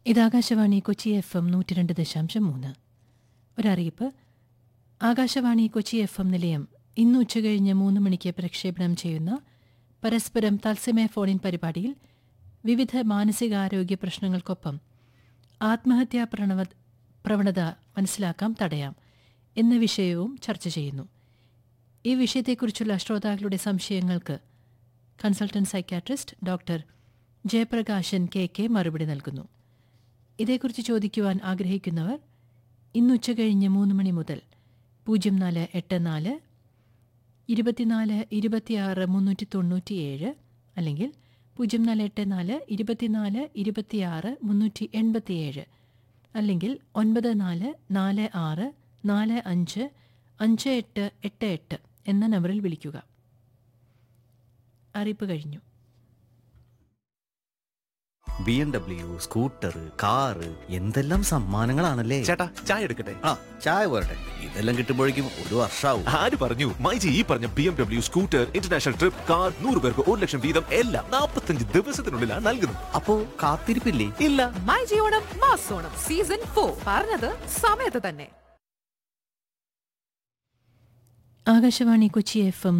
ഇത് Akashvani Kochi F M നൂറ്റി രണ്ട് ദശാംശം മൂന്ന് ഒരറിയിപ്പ് ആകാശവാണി കൊച്ചി എഫ് എം നിലയം ഇന്ന് ഉച്ചകഴിഞ്ഞ് മൂന്ന് മണിക്ക് പ്രക്ഷേപണം ചെയ്യുന്ന പരസ്പരം തത്സമയ ഫോണിൻ പരിപാടിയിൽ വിവിധ മാനസികാരോഗ്യ പ്രശ്നങ്ങൾക്കൊപ്പം ആത്മഹത്യാ പ്രണവ പ്രവണത മനസ്സിലാക്കാം തടയാം എന്ന വിഷയവും ചർച്ച ചെയ്യുന്നു ഈ വിഷയത്തെക്കുറിച്ചുള്ള ശ്രോതാക്കളുടെ സംശയങ്ങൾക്ക് consultant psychiatrist doctor Jayaprakashan K K മറുപടി നൽകുന്നു ഇതേക്കുറിച്ച് ചോദിക്കുവാൻ ആഗ്രഹിക്കുന്നവർ ഇന്ന് ഉച്ചകഴിഞ്ഞ് മൂന്ന് മണി മുതൽ പൂജ്യം നാല് എട്ട് നാല് ഇരുപത്തിനാല് ഇരുപത്തിയാറ് മുന്നൂറ്റി തൊണ്ണൂറ്റിയേഴ് അല്ലെങ്കിൽ പൂജ്യം നാല് എട്ട് നാല് ഇരുപത്തിനാല് ഇരുപത്തിയാറ് മുന്നൂറ്റി എൺപത്തിയേഴ് അല്ലെങ്കിൽ ഒൻപത് നാല് നാല് ആറ് നാല് അഞ്ച് അഞ്ച് എട്ട് എട്ട് എട്ട് എന്ന നമ്പറിൽ വിളിക്കുക അറിയിപ്പ് കഴിഞ്ഞു B M W scooter car എന്തെല്ലാം സമ്മാനങ്ങളാണല്ലേ ചേട്ടാ ചായ എടുക്കട്ടെ ആ ചായ പോരട്ടെ ഇതെല്ലാം കിട്ടുമ്പോഴേക്കും ഒരു വർഷാവും ആര് പറഞ്ഞു മൈജി ഈ പറഞ്ഞ B M W scooter international trip car നൂറ് പേർക്ക് ഒരു ലക്ഷം വീതം എല്ലാം നാൽപ്പത്തഞ്ച് ദിവസത്തിനുള്ളിലാണ് നൽകുന്നത് അപ്പോ കാത്തിരിപ്പില്ലേ ഇല്ല മൈ ജിയോണം മാസോണം സീസൺ ഫോർ പറഞ്ഞത് സമയത്ത് തന്നെ ആകാശവാണി കൊച്ചി എഫ് എം